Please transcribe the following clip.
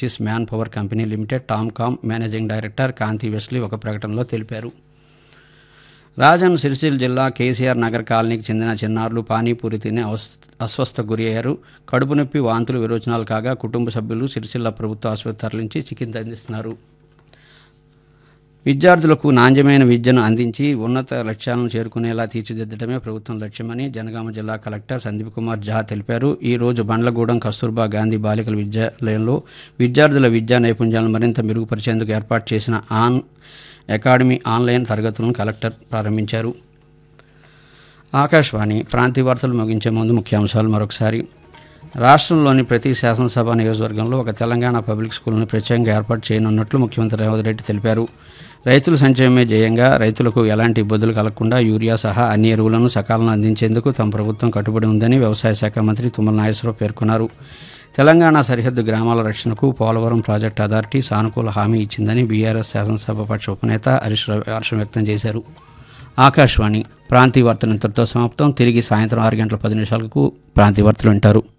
overseas man power company limited TOMCOM managing director Kanthi Wesley ఒక ప్రకటనలో తెలిపారు రాజన్ సిరిసిల్ జిల్లా కేసీఆర్ నగర్ కాలనీకి చెందిన చిన్నారులు పానీపూరి తిని అవస్- అస్వస్థకు గురి అయ్యారు కడుపు నొప్పి వాంతులు విరోచనాలు కాగా కుటుంబ సభ్యులు సిరిసిల్ల ప్రభుత్వ ఆసుపత్రి తరలించి చికిత్స అందిస్తున్నారు విద్యార్థులకు నాణ్యమైన విద్యను అందించి ఉన్నత లక్ష్యాలను చేరుకునేలా తీర్చిదిద్దడమే ప్రభుత్వం లక్ష్యమని జనగామ జిల్లా కలెక్టర్ సందీప్ కుమార్ జహా తెలిపారు ఈ రోజు బండ్లగూడెం కస్తూర్బా గాంధీ బాలికల విద్యాలయంలో విద్యార్థుల విద్యా నైపుణ్యాలను మరింత మెరుగుపరిచేందుకు ఏర్పాటు చేసిన ఆన్ అకాడమీ ఆన్లైన్ తరగతులను కలెక్టర్ ప్రారంభించారు ఆకాశవాణి ప్రాంతీయ వార్తలు ముగించే ముందు ముఖ్యాంశాలు మరొకసారి రాష్ట్రంలోని ప్రతి శాసనసభ నియోజకవర్గంలో ఒక తెలంగాణ పబ్లిక్ స్కూల్ను ప్రత్యేకంగా ఏర్పాటు చేయనున్నట్లు ముఖ్యమంత్రి రేవంత్ రెడ్డి తెలిపారు రైతుల సంక్షేమమే ధ్యేయంగా రైతులకు ఎలాంటి ఇబ్బందులు కలగకుండా యూరియా సహా అన్ని ఎరువులను సకాలంలో అందించేందుకు తమ ప్రభుత్వం కట్టుబడి ఉందని వ్యవసాయ శాఖ మంత్రి తుమ్మల నాగేశ్వరరావు పేర్కొన్నారు తెలంగాణ సరిహద్దు గ్రామాల రక్షణకు పోలవరం ప్రాజెక్టు అథారిటీ సానుకూల హామీ ఇచ్చిందని బీఆర్ఎస్ శాసనసభాపక్ష ఉపనేత హరీష్ రావు హర్షం వ్యక్తం చేశారు ఆకాశవాణి ప్రాంతీయ వార్తలు ఇంతటితో సమాప్తం తిరిగి సాయంత్రం ఆరు గంటల పది నిమిషాలకు ప్రాంతీయ వార్తలు వింటారు